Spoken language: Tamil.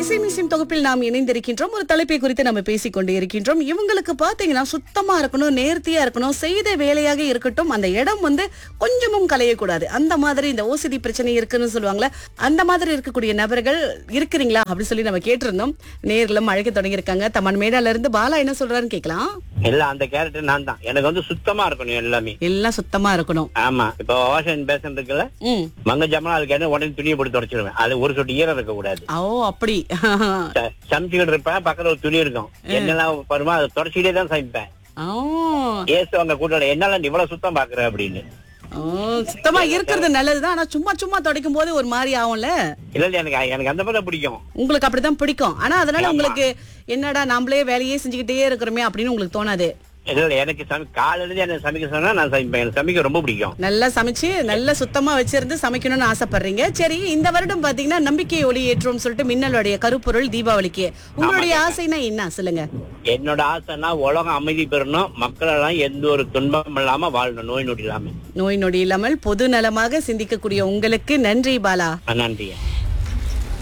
இசை மியூசியம் தொகுப்பில் நாம் இணைந்திருக்கின்றோம் ஒரு தலைப்பை குறித்து நம்ம பேசிக் கொண்டு இருக்கின்றோம் இவங்களுக்கு பாத்தீங்கன்னா சுத்தமா இருக்கணும் நேர்த்தியா இருக்கணும் செய்த வேலையாக இருக்கட்டும் அந்த இடம் வந்து கொஞ்சமும் கலையக்கூடாது அந்த மாதிரி இந்த ஓசிடி பிரச்சனை இருக்குன்னு சொல்லுவாங்களே அந்த மாதிரி இருக்கக்கூடிய நபர்கள் இருக்கிறீங்களா அப்படி சொல்லி நம்ம கேட்டிருந்தோம் நேர்ல அழைக்க தொடங்கி இருக்காங்க தமன் மேடால இருந்து பாலா என்ன சொல்றாருன்னு கேட்கலாம் இல்ல அந்த கேரக்டர் நான் தான் எனக்கு வந்து சுத்தமா இருக்கணும் எல்லாமே எல்லாம் சுத்தமா இருக்கணும் ஆமா இப்போ வாஷன் பேசன் இருக்குல்ல ம் மங்க ஜாமனா அதுக்கு என்ன உடனே துணியை போட்டு தொடச்சிருவேன் அது ஒரு சொட்டு ஈரம் இருக்க கூடாது ஓ அப்படி ச- சமைச்சுக்கிட்டு இருப்பேன் பக்கத்துல ஒரு துணி இருக்கும் என்னெல்லாம் வருமா அதை தொடச்சிக்கிட்டே தான் சமைப்பேன் ஓ ஏசு அவங்க கூட்டாளி என்னால நீ இவ்வளவு சுத்தம் பாக்குற அப்படின்னு ஓ, சுத்தமா இருக்கிறது நல்லதுதான் ஆனா சும்மா சும்மா துடைக்கும் போது ஒரு மாதிரி ஆகும்ல இல்ல இல்ல எனக்கு எனக்கு அந்த மாதிரி தான் பிடிக்கும் உங்களுக்கு அப்படிதான் பிடிக்கும் ஆனா அதனால உங்களுக்கு என்னடா நாமளே வேலையே செஞ்சுக்கிட்டே இருக்கிறோமே அப்படின்னு உங்களுக்கு தோணாது இல்ல இல்ல எனக்கு சமை காலையில இருந்து எனக்கு சமைக்க சொன்னா நான் சமைப்பேன் எனக்கு சமைக்க ரொம்ப பிடிக்கும் நல்லா சமைச்சு நல்லா சுத்தமா வச்சிருந்து சமைக்கணும்னு ஆசைப்படுறீங்க சரி இந்த வருடம் பாத்தீங்கன்னா நம்பிக்கை ஒளி ஏற்றுவோம் சொல்லிட்டு மின்னலுடைய கருப்பொருள் தீபாவளிக்கு உங்களுடைய ஆசைனா என்ன சொல்லுங்க என்னோட ஆசைன்னா உலகம் அமைதி பெறணும் மக்கள் எல்லாம் எந்த ஒரு துன்பம் இல்லாம வாழணும் நோய் நொடி இல்லாம நோய் நொடி இல்லாமல் பொது நலமாக சிந்திக்கக்கூடிய உங்களுக்கு நன்றி பாலா நன்றி